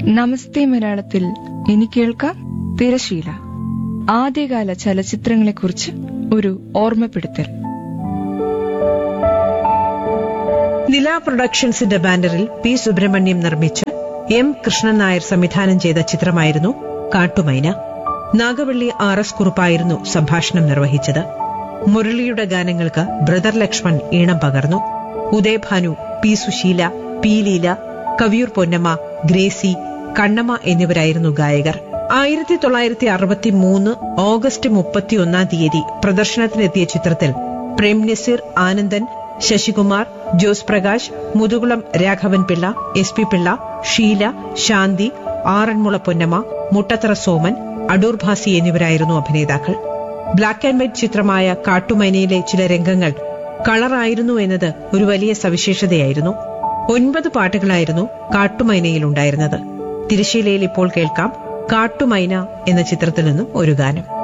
നമസ്തേ മലയാളത്തിൽ ഇനി കേൾക്കാം തിരശീല ആദ്യകാല ചലച്ചിത്രങ്ങളെക്കുറിച്ച് ഒരു ഓർമ്മപ്പെടുത്തൽ നില പ്രൊഡക്ഷൻസിന്റെ ബാനറിൽ പി സുബ്രഹ്മണ്യം നിർമ്മിച്ച് എം കൃഷ്ണൻ നായർ സംവിധാനം ചെയ്ത ചിത്രമായിരുന്നു കാട്ടുമൈന നാഗവള്ളി ആർ എസ് കുറുപ്പായിരുന്നു സംഭാഷണം നിർവഹിച്ചത് മുരളിയുടെ ഗാനങ്ങൾക്ക് ബ്രദർ ലക്ഷ്മൺ ഈണം പകർന്നു ഉദയഭാനു പി സുശീല പി ലീല കവിയൂർ പൊന്നമ്മ ഗ്രേസി കണ്ണമ്മ എന്നിവരായിരുന്നു ഗായകർ ആയിരത്തി തൊള്ളായിരത്തി അറുപത്തി മൂന്ന് ഓഗസ്റ്റ് മുപ്പത്തിയൊന്നാം തീയതി പ്രദർശനത്തിനെത്തിയ ചിത്രത്തിൽ പ്രേം നസീർ ആനന്ദൻ ശശികുമാർ ജോസ് പ്രകാശ് മുതുകുളം രാഘവൻ പിള്ള എസ് പി പിള്ള ഷീല ശാന്തി ആറന്മുള പൊന്നമ്മ മുട്ടത്തറ സോമൻ അടൂർ ഭാസി എന്നിവരായിരുന്നു അഭിനേതാക്കൾ ബ്ലാക്ക് ആൻഡ് വൈറ്റ് ചിത്രമായ കാട്ടുമൈനയിലെ ചില രംഗങ്ങൾ കളറായിരുന്നു എന്നത് ഒരു വലിയ സവിശേഷതയായിരുന്നു ഒൻപത് പാട്ടുകളായിരുന്നു കാട്ടുമൈനയിൽ ഉണ്ടായിരുന്നത് തിരശ്ശീലയിൽ ഇപ്പോൾ കേൾക്കാം കാട്ടുമൈന എന്ന ചിത്രത്തിൽ നിന്നും ഒരു ഗാനം